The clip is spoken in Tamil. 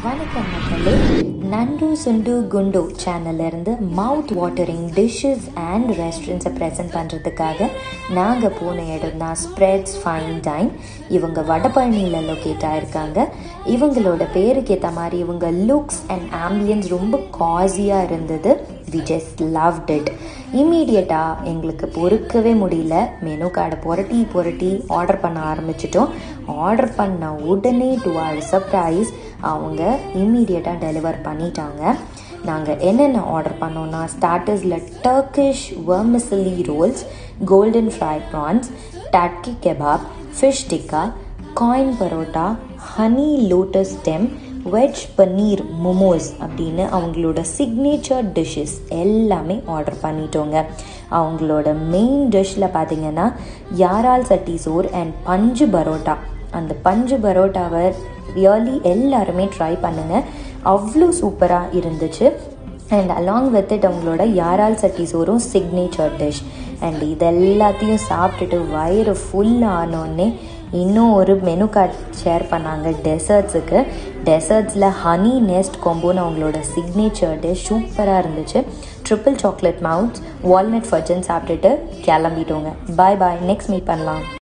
வணக்கம் மக்களே நண்டு சுண்டு குண்டு சேனல்லேருந்து மவுத் வாட்டரிங் டிஷ்ஷஸ் அண்ட் ரெஸ்டாரண்ட்ஸை ப்ரெசென்ட் பண்ணுறதுக்காக நாங்கள் போன இடம் தான் ஸ்ப்ரெட்ஸ் ஃபைன் டைன் இவங்க வடபழனியில் லொக்கேட் ஆயிருக்காங்க இவங்களோட பேருக்கு ஏற்ற மாதிரி இவங்க லுக்ஸ் அண்ட் ஆம்பியன்ஸ் ரொம்ப காசியாக இருந்தது வி ஜஸ்ட் லவ்ட் இட் இம்மீடியட்டாக எங்களுக்கு பொறுக்கவே முடியல மெனு கார்டை புரட்டி புரட்டி ஆர்டர் பண்ண ஆரம்பிச்சிட்டோம் ஆர்டர் பண்ண உடனே டு ஆர் சர்ப்ரைஸ் அவங்க இம்மீடியட்டாக டெலிவர் பண்ணிட்டாங்க நாங்கள் என்னென்ன ஆர்டர் பண்ணோன்னா ஸ்டார்டர்ஸில் Turkish vermicelli rolls golden fry prawns டட்கி kebab fish tikka coin parotta honey lotus stem veg paneer momos அப்படின்னு அவங்களோட சிக்னேச்சர் டிஷ்ஷஸ் எல்லாமே ஆர்டர் பண்ணிட்டோங்க அவங்களோட மெயின் டிஷ்ஷில் பார்த்தீங்கன்னா யாரால் சட்டி சோர் அண்ட் பஞ்சு பரோட்டா அந்த பஞ்சு பரோட்டாவை ரியலி எல்லாருமே ட்ரை பண்ணுங்கள் அவ்வளோ சூப்பராக இருந்துச்சு அண்ட் அலாங் வித் இட் அவங்களோட யாரால் சட்டி சோறும் சிக்னேச்சர் டிஷ் அண்ட் இது எல்லாத்தையும் சாப்பிட்டுட்டு வயிறு ஃபுல் ஆனோடனே இன்னும் ஒரு மெனு கார்ட் ஷேர் பண்ணாங்க டெசர்ட்ஸுக்கு டெசர்ட்ஸில் ஹனி நெஸ்ட் கொம்போன்னு அவங்களோட சிக்னேச்சர் டிஷ் சூப்பராக இருந்துச்சு ட்ரிபிள் சாக்லேட் மவுத்ஸ் வால்நட் ஃபர்ஜன் சாப்பிட்டுட்டு கிளம்பிட்டோங்க பாய் பாய் நெக்ஸ்ட் மீட் பண்ணலாம்